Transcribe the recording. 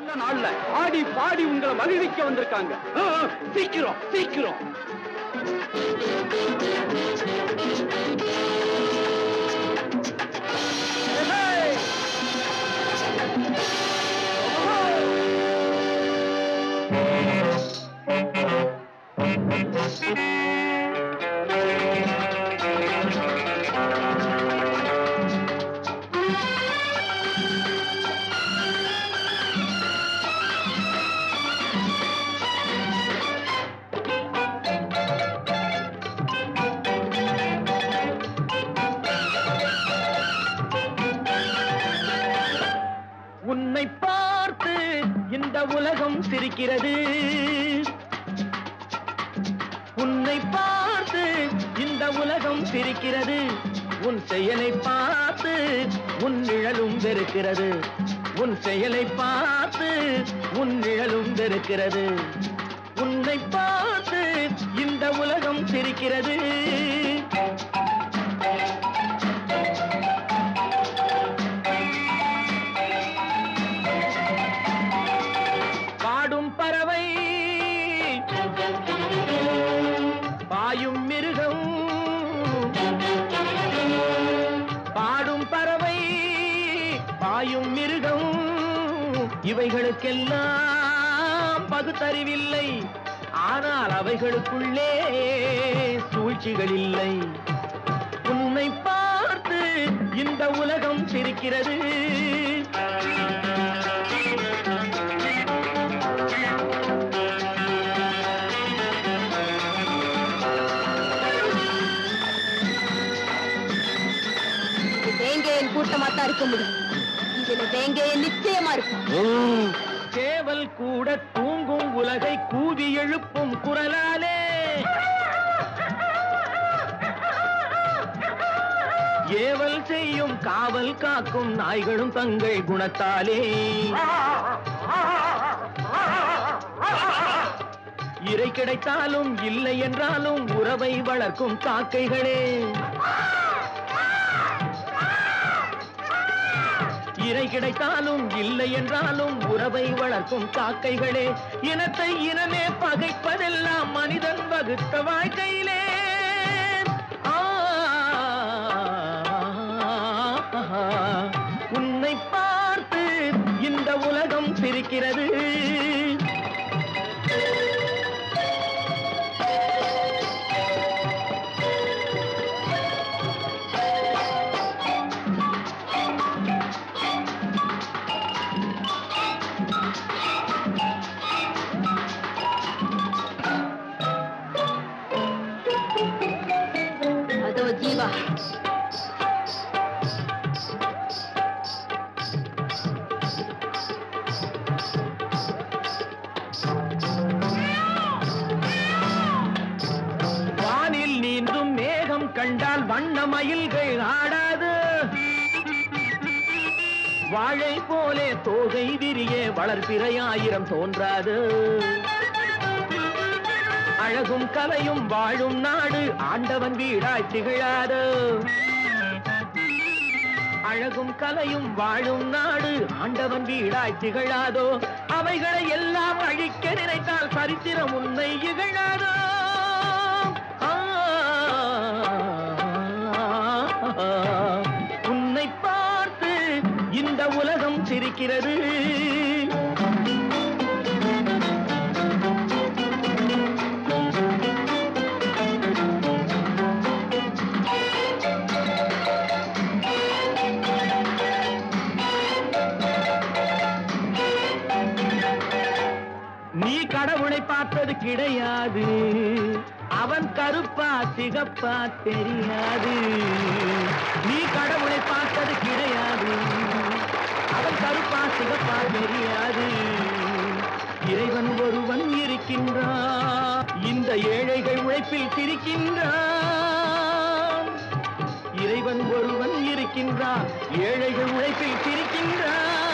நல்ல நாள்ல ஆடி பாடி உங்களை மகிழ்விக்க வந்திருக்காங்க ஆ, ஆ, சீக்கிரம் சீக்கிரம் Hey! உன்னை பார்த்து இந்த உலகம் சிரிக்கிறது உன்னை பார்த்து இந்த உலகம் சிரிக்கிறது உன் செயலை பார்த்து உன் நிழலும் வெறுக்கிறது உன் செயலை பார்த்து உன் நிழலும் வெறுக்கிறது உன்னை பார்த்து இந்த உலகம் சிரிக்கிறது பாடும் பறவை பாயும் மிருகம் பாடும் பறவை பாயும் மிருகம் இவைகளுக்கெல்லாம் பகுத்தறிவில்லை ஆனால் அவைகளுக்குள்ளே சூழ்ச்சிகள் இல்லை உன்னை பார்த்து இந்த உலகம் சிரிக்கிறது இது வேங்கையன் கூட்டமா தான் இருக்க முடியும் இதுல வேங்கையன் நிச்சயமா இருக்கும் சேவல் கூட தூங்கும் உலகை கூவி எழுப்பும் குரலாலே ஏவல் செய்யும் காவல் காக்கும் நாய்களும் தங்கள் குணத்தாலே இறை கிடைத்தாலும் இல்லை என்றாலும் உறவை வளர்க்கும் காக்கைகளே இறை கிடைத்தாலும் இல்லை என்றாலும் உறவை வளர்க்கும் காக்கைகளே இனத்தை இனமே பகைப்பதெல்லாம் மனிதன் வகுத்த வாழ்க்கையிலே ஆ, உன்னை பார்த்து இந்த உலகம் சிரிக்கிறது அதோ ஜீவா வானில் நீந்தும் மேகம் கண்டால் வண்ண மயில்கள் ஆடாது வாழை போலே தோகை விரிய வளர்பிறையாயிரம் தோன்றாது அழகும் கலையும் வாழும் நாடு ஆண்டவன் வீடாய் திகழாது அழகும் கலையும் வாழும் நாடு ஆண்டவன் வீடாய் திகழாதோ அவைகளை எல்லாம் அழிக்க நினைத்தால் சரித்திரம் உன்னை இகழாதோ ஆ, உன்னை பார்த்து இந்த உலகம் சிரிக்கிறது நீ கடவுளை பார்த்தது கிடையாது அவன் கருப்பா சிகப்பா தெரியாது நீ கடவுளை பார்த்தது கிடையாது அவன் கருப்பா சிகப்பா தெரியாது இறைவன் ஒருவன் இருக்கின்றான் இந்த ஏழைகள் உழைப்பில் சிரிக்கின்றான் இறைவன் ஒருவன் இருக்கின்றான் ஏழைகள் உழைப்பில் சிரிக்கின்றான்